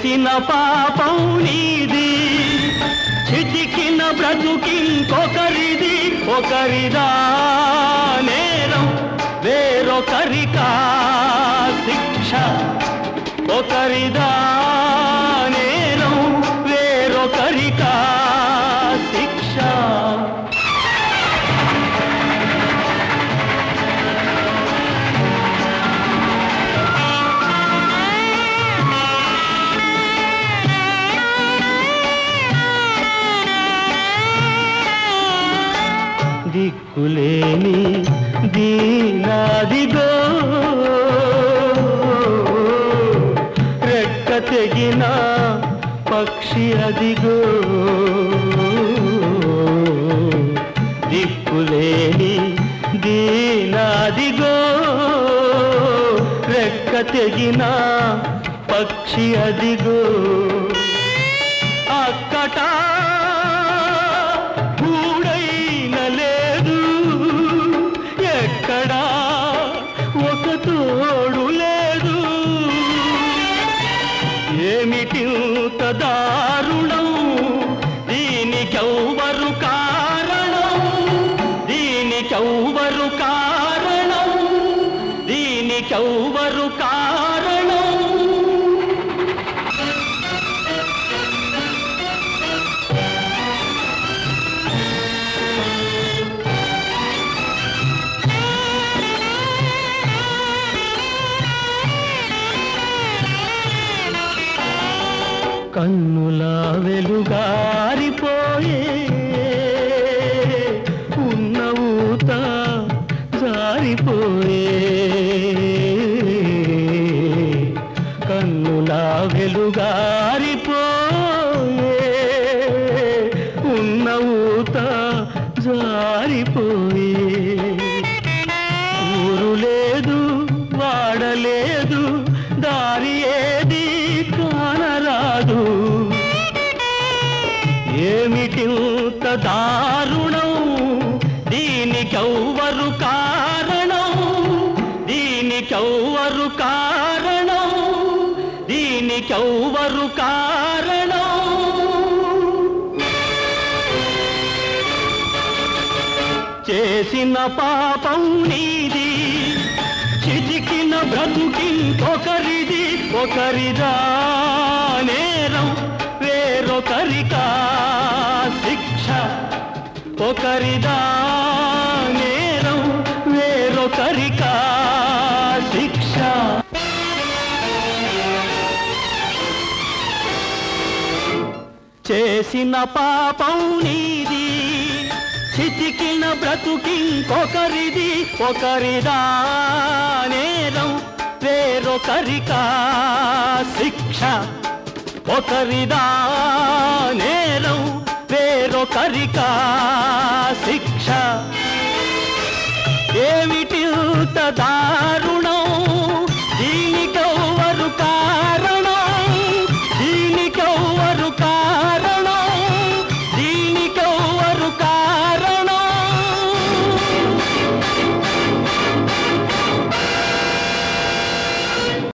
చేసిన పాపం నీది చితికిన బ్రతుకింకొకరిది ఒకరిదా నేరం వేరొకరికా శిక్ష ఒకరిదా నేరం వేరొకరికా శిక్ష దిక్కులేని దీనాదిగో రెక్క తెగిన పక్షి అదిగో దిక్కులేని దీనాదిగో రెక్క తెగిన పక్షి అదిగో అక్కట గూడైన లేదు ఎక్కడా ఒక తోడు లేదు ఏమిటింత దారుణం దీనికెవ్వరు కారణం దీనికెవ్వరు కారణం దీనికెవ్వరు కారణం కన్నుల వెలుగారిపోయే ఉన్న ఊత జారిపోయే కన్నుల వెలుగారిపోయే ఉన్న ఊత జారిపోయే ఊరు లేదు వాడలేదు దారి ఏది కానరాదు ఏమిటింత దారుణం దీనికెవ్వరు కారణం దీనికెవ్వరు కారణం దీనికెవ్వరు కారణం చేసిన పాపం నీది చితికిన బ్రతుకింకొకరిది ఒకరిదా నేరం వేరొకరికా శిక్ష ఒకరిదా నేరం వేరొకరికా శిక్ష చేసిన పాపం నీది చితికిన బ్రతుకింకొకరిది ఒకరిదా నేరం వేరొకరికా శిక్ష ఒకరిదా నేరం వేరొకరికా శిక్ష ఏమిటి దారుణం